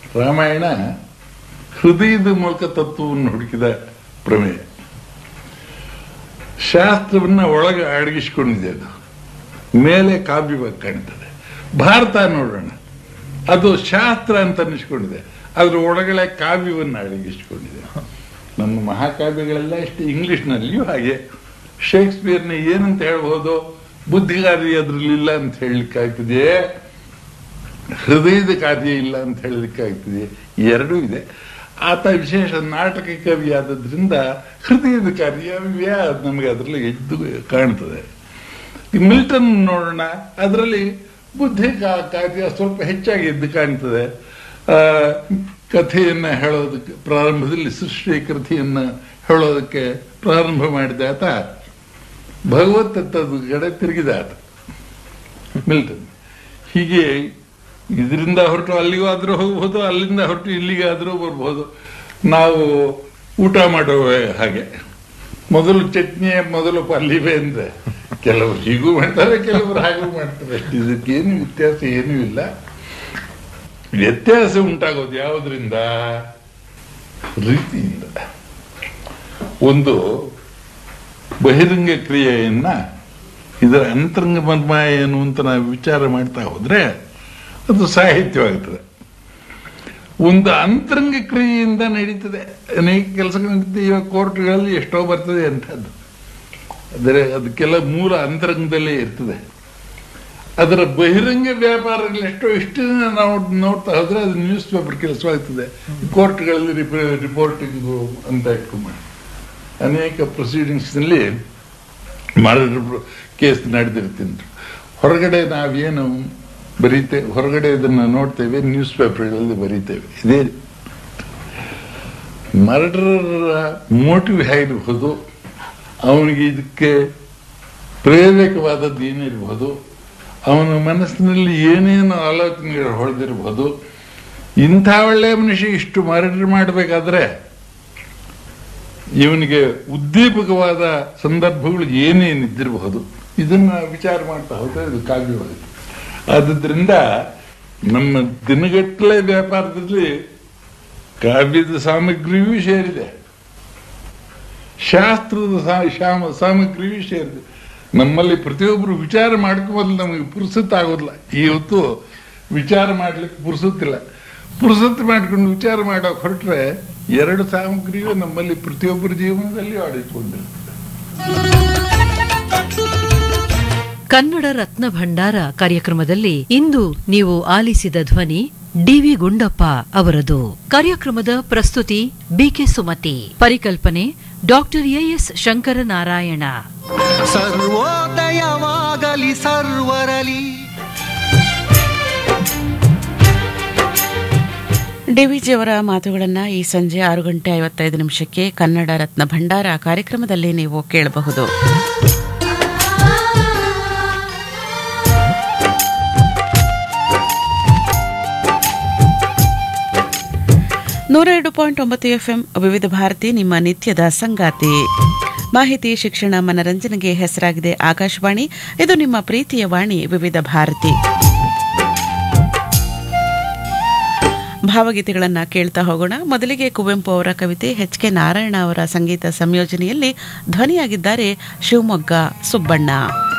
ರಾಮಾಯಣ ಹೃದಯದ ಮೂಲಕ ತತ್ವವನ್ನು ಹುಡುಕಿದ ಪ್ರಮೇಯ ಶಾಸ್ತ್ರವನ್ನ ಒಳಗೆ ಅಡಗಿಸಿಕೊಂಡಿದೆ ಅದು ಮೇಲೆ ಕಾವ್ಯವಾಗಿ ಕಾಣ್ತದೆ ಭಾರತ ನೋಡೋಣ ಅದು ಶಾಸ್ತ್ರ ಅಂತ ಅನ್ನಿಸ್ಕೊಂಡಿದೆ ಅದ್ರ ಒಳಗಡೆ ಕಾವ್ಯವನ್ನು ಅಡಗಿಸಿಕೊಂಡಿದೆ ನಮ್ಮ ಮಹಾಕಾವ್ಯಗಳೆಲ್ಲ ಇಷ್ಟು ಇಂಗ್ಲಿಷ್ನಲ್ಲಿಯೂ ಹಾಗೆ ಶೇಕ್ಸ್ಪಿಯರ್ನ ಏನಂತ ಹೇಳ್ಬೋದು ಬುದ್ಧಿಗಾರಿ ಅದ್ರಲ್ಲಿಲ್ಲ ಅಂತ ಹೇಳಲಿಕ್ಕಾಗ್ತದೆ ಹೃದಯದ ಕಾರ್ಯ ಇಲ್ಲ ಅಂತ ಹೇಳಲಿಕ್ಕಾಗ್ತದೆ ಎರಡೂ ಇದೆ ಆತ ವಿಶೇಷ ನಾಟಕ ಕವಿ ಆದದ್ರಿಂದ ಹೃದಯದ ಕಾರ್ಯ ವ್ಯಾ ನಮಗೆ ಅದರಲ್ಲಿ ಎದ್ದು ಕಾಣ್ತದೆ ಈ ಮಿಲ್ಟನ್ ನೋಡೋಣ ಅದರಲ್ಲಿ ಬುದ್ಧಿ ಕಾ- ಕಾರ್ಯ ಸ್ವಲ್ಪ ಹೆಚ್ಚಾಗಿ ಎದ್ದು ಕಾಣ್ತದೆ ಆ, ಕಥೆಯನ್ನ ಹೇಳೋದಕ್ಕೆ ಪ್ರಾರಂಭದಲ್ಲಿ ಸೃಷ್ಟಿ ಕಥೆಯನ್ನ ಹೇಳೋದಕ್ಕೆ ಪ್ರಾರಂಭ ಮಾಡಿದ ಆತ ಭಗವತ್ ತತ್ವದ ಕಡೆ ತಿರುಗಿದ ಆತ ಮಿಲ್ಟನ್ ಹೀಗೆ ಇದರಿಂದ ಹೊರಟು ಅಲ್ಲಿಗೂ ಆದ್ರೂ ಹೋಗ್ಬೋದು ಅಲ್ಲಿಂದ ಹೊರಟು ಇಲ್ಲಿಗಾದ್ರೂ ಬರ್ಬೋದು ನಾವು ಊಟ ಮಾಡುವ ಹಾಗೆ ಮೊದಲು ಚಟ್ನಿ ಮೊದಲು ಪಲ್ಲಿವೆ ಅಂದ್ರೆ ಕೆಲವರು ಹೀಗೂ ಮಾಡ್ತಾರೆ ಕೆಲವರು ಹಾಗೂ ಮಾಡ್ತಾರೆ ಅಷ್ಟೇ ಇದಕ್ಕೇನು ವ್ಯತ್ಯಾಸ ಏನೂ ಇಲ್ಲ ವ್ಯತ್ಯಾಸ ಉಂಟಾಗೋದು ಯಾವುದರಿಂದ ರೀತಿಯಿಂದ ಒಂದು ಬಹಿರಂಗ ಕ್ರಿಯೆಯನ್ನ ಇದರ ಅಂತರಂಗ ಮರ್ಮ ಏನು ಅಂತ ನಾವು ವಿಚಾರ ಮಾಡ್ತಾ ಹೋದ್ರೆ ಅದು ಸಾಹಿತ್ಯವಾಗ್ತದೆ ಒಂದು ಅಂತರಂಗ ಕ್ರಿಯೆಯಿಂದ ನಡೀತದೆ ಅನೇಕ ಕೆಲಸಗಳು ನಡೀತದೆ ಇವಾಗ ಕೋರ್ಟ್ಗಳಲ್ಲಿ ಎಷ್ಟೋ ಬರ್ತದೆ ಅಂಥದ್ದು ಆದರೆ ಅದಕ್ಕೆಲ್ಲ ಮೂಲ ಅಂತರಂಗದಲ್ಲೇ ಇರ್ತದೆ ಅದರ ಬಹಿರಂಗ ವ್ಯಾಪಾರಗಳು ಎಷ್ಟೋ ಇಷ್ಟು ದಿನ ನಾವು ನೋಡ್ತಾ ಹೋದ್ರೆ ಅದು ನ್ಯೂಸ್ ಪೇಪರ್ ಕೆಲಸವಾಗ್ತದೆ ಕೋರ್ಟ್ಗಳಲ್ಲಿ ರಿಪೋರ್ಟಿಂಗು ಅಂತ ಇಟ್ಕೊಂಡು ಅನೇಕ ಪ್ರೊಸೀಡಿಂಗ್ಸ್ನಲ್ಲಿ ಮರ್ಡರ್ ಕೇಸ್ ನಡೆದಿರ್ತೀನಿ ಹೊರಗಡೆ ನಾವೇನು ಬರೀತೇವೆ ಹೊರಗಡೆ ಇದನ್ನು ನೋಡ್ತೇವೆ ನ್ಯೂಸ್ ಪೇಪರ್ಗಳಲ್ಲಿ ಬರೀತೇವೆ ಇದೇ ಮರ್ಡರರ ಮೋಟಿವ್ ಹೇಗಿರ್ಬೋದು ಅವನಿಗೆ ಇದಕ್ಕೆ ಪ್ರೇರಕವಾದದ್ದು ಏನಿರ್ಬೋದು ಅವನ ಮನಸ್ಸಿನಲ್ಲಿ ಏನೇನು ಆಲೋಚನೆಗಳು ಹೊಳೆದಿರ್ಬೋದು ಇಂಥ ಒಳ್ಳೆಯ ಮನುಷ್ಯ ಇಷ್ಟು ಮರ್ಡರ್ ಮಾಡಬೇಕಾದ್ರೆ ಇವನಿಗೆ ಉದ್ದೀಪಕವಾದ ಸಂದರ್ಭಗಳು ಏನೇನಿದ್ದಿರಬಹುದು ಇದನ್ನ ವಿಚಾರ ಮಾಡ್ತಾ ಹೋದ್ರೆ ಇದು ಕಾವ್ಯವಾಗುತ್ತೆ ಆದುದರಿಂದ ನಮ್ಮ ದಿನಗಟ್ಟಲೆ ವ್ಯಾಪಾರದಲ್ಲಿ ಕಾವ್ಯದ ಸಾಮಗ್ರಿಯೂ ಸೇರಿದೆ ಶಾಸ್ತ್ರದ ಸಾ- ಶಾಮ ಸಾಮಗ್ರಿಯೂ ಸೇರಿದೆ ನಮ್ಮಲ್ಲಿ ಪ್ರತಿಯೊಬ್ಬರು ವಿಚಾರ ಮಾಡ್ಕೋಬಲ್ಲ ನಮಗೆ ಪುರುಸತ್ ಆಗೋದಿಲ್ಲ ಇವತ್ತು ವಿಚಾರ ಮಾಡ್ಲಿಕ್ಕೆ ಪುರುಸತ್ತಿಲ್ಲ ಪುರುಸತ್ ಮಾಡ್ಕೊಂಡು ವಿಚಾರ ಮಾಡೋಕೆ ಹೊರಟ್ರೆ ಎರಡು ಸಾಮಗ್ರಿಯು ನಮ್ಮಲ್ಲಿ ಪ್ರತಿಯೊಬ್ಬರ ಜೀವನದಲ್ಲಿ ಆಡಿಕೊಂಡಿರ್ತದೆ ಕನ್ನಡ ರತ್ನ ಭಂಡಾರ ಕಾರ್ಯಕ್ರಮದಲ್ಲಿ ಇಂದು ನೀವು ಆಲಿಸಿದ ಧ್ವನಿ ಡಿವಿ ಗುಂಡಪ್ಪ ಅವರದು ಕಾರ್ಯಕ್ರಮದ ಪ್ರಸ್ತುತಿ ಬಿಕೆ ಸುಮತಿ ಪರಿಕಲ್ಪನೆ ಡಾಕ್ಟರ್ ಎಎಸ್ ಶಂಕರನಾರಾಯಣ ಸರ್ವೋದಯವಾಗಲಿ ಸರ್ವರಲಿ ಡಿವಿಜಿಯವರ ಮಾತುಗಳನ್ನು ಈ ಸಂಜೆ ಆರು ಗಂಟೆ ಐವತ್ತೈದು ನಿಮಿಷಕ್ಕೆ ಕನ್ನಡ ರತ್ನ ಭಂಡಾರ ಕಾರ್ಯಕ್ರಮದಲ್ಲಿ ನೀವು ಕೇಳಬಹುದು ನೂರ ಎರಡು ಪಾಯಿಂಟ್ ಒಂಬತ್ತು ಎಫ್ಎಂ ವಿವಿಧ ಭಾರತಿ ನಿಮ್ಮ ನಿತ್ಯದ ಸಂಗಾತಿ ಮಾಹಿತಿ ಶಿಕ್ಷಣ ಮನರಂಜನೆಗೆ ಹೆಸರಾಗಿದೆ ಆಕಾಶವಾಣಿ ಇದು ನಿಮ್ಮ ಪ್ರೀತಿಯ ವಾಣಿ ವಿವಿಧ ಭಾರತಿ ಭಾವಗೀತೆಗಳನ್ನು ಕೇಳ್ತಾ ಹೋಗೋಣ ಮೊದಲಿಗೆ ಕುವೆಂಪು ಅವರ ಕವಿತೆ ಎಚ್ ಕೆ ನಾರಾಯಣ ಅವರ ಸಂಗೀತ ಸಂಯೋಜನೆಯಲ್ಲಿ ಧ್ವನಿಯಾಗಿದ್ದಾರೆ ಶಿವಮೊಗ್ಗ ಸುಬ್ಬಣ್ಣ